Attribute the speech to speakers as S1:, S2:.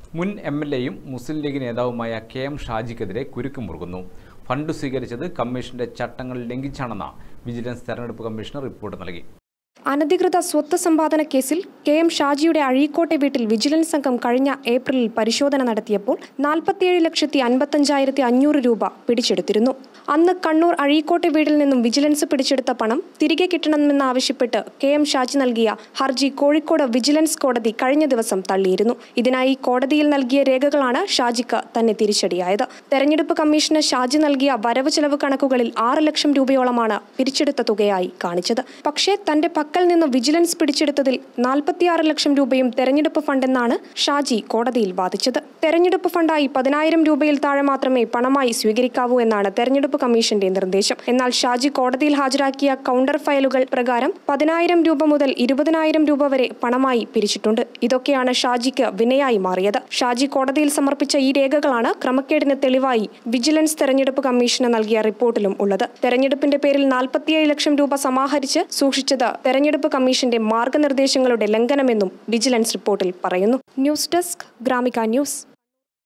S1: മുൻ M L എയും മുസ്ലിം ലീഗ് നേതാവുമായ കെ എം ഷാജിക്കെതിരെ കുരുക്ക് മുറുകുന്നു ഫണ്ട് സ്വീകരിച്ചത് കമ്മീഷന്റെ ചട്ടങ്ങൾ ലംഘിച്ചാണെന്ന് വിജിലൻസ് തെരഞ്ഞെടുപ്പ് കമ്മീഷണർ റിപ്പോർട്ട് നൽകി
S2: അനധികൃത സ്വത്ത് സമ്പാദന കേസിൽ കെ എം ഷാജിയുടെ അഴീക്കോട്ടെ വീട്ടിൽ വിജിലൻസ് സംഘം കഴിഞ്ഞ ഏപ്രിലിൽ പരിശോധന നടത്തിയപ്പോൾ നാൽപ്പത്തിയേഴ് ലക്ഷത്തി അൻപത്തഞ്ചായിരത്തി അഞ്ഞൂറ് രൂപ പിടിച്ചെടുത്തിരുന്നു അന്ന് കണ്ണൂർ അഴീക്കോട്ടെ വീട്ടിൽ നിന്നും വിജിലൻസ് പിടിച്ചെടുത്ത പണം തിരികെ കിട്ടണമെന്നാവശ്യപ്പെട്ട് കെ എം ഷാജി നൽകിയ ഹർജി കോഴിക്കോട് വിജിലൻസ് കോടതി കഴിഞ്ഞ ദിവസം തള്ളിയിരുന്നു ഇതിനായി കോടതിയിൽ നൽകിയ രേഖകളാണ് ഷാജിക്ക് തന്നെ തിരിച്ചടിയായത് തെരഞ്ഞെടുപ്പ് കമ്മീഷന് ഷാജി നൽകിയ വരവ് ചെലവ് കണക്കുകളിൽ ആറ് ലക്ഷം രൂപയോളമാണ് പിരിച്ചെടുത്ത തുകയായി കാണിച്ചത് പക്ഷേ തന്റെ പക്കൽ നിന്ന് വിജിലൻസ് പിടിച്ചെടുത്തതിൽ നാൽപ്പത്തിയാറ് ലക്ഷം രൂപയും തെരഞ്ഞെടുപ്പ് ഫണ്ടെന്നാണ് ഷാജി കോടതിയിൽ വാദിച്ചത് തെരഞ്ഞെടുപ്പ് ഫണ്ടായി പതിനായിരം രൂപയിൽ താഴെ മാത്രമേ പണമായി സ്വീകരിക്കാവൂ എന്നാണ് തെരഞ്ഞെടുപ്പ് കമ്മീഷന്റെ നിർദ്ദേശം എന്നാൽ ഷാജി കോടതിയിൽ ഹാജരാക്കിയ കൗണ്ടർ ഫയലുകൾ പ്രകാരം പതിനായിരം രൂപ മുതൽ ഇരുപതിനായിരം രൂപ വരെ പണമായി പിരിച്ചിട്ടുണ്ട് ഇതൊക്കെയാണ് ഷാജിക്ക് വിനയായി മാറിയത് ഷാജി കോടതിയിൽ സമർപ്പിച്ച ഈ രേഖകളാണ് ക്രമക്കേടിന് തെളിവായി വിജിലൻസ് തെരഞ്ഞെടുപ്പ് കമ്മീഷന് നൽകിയ റിപ്പോർട്ടിലും ഉള്ളത് തെരഞ്ഞെടുപ്പിന്റെ പേരിൽ നാൽപ്പത്തിയേഴ് ലക്ഷം രൂപ സമാഹരിച്ച് സൂക്ഷിച്ചത് തെരഞ്ഞെടുപ്പ് കമ്മീഷന്റെ മാർഗനിർദ്ദേശങ്ങളുടെ ലംഘനമെന്നും വിജിലൻസ് റിപ്പോർട്ടിൽ പറയുന്നു ന്യൂസ് ഡെസ്ക് ഗ്രാമിക ന്യൂസ്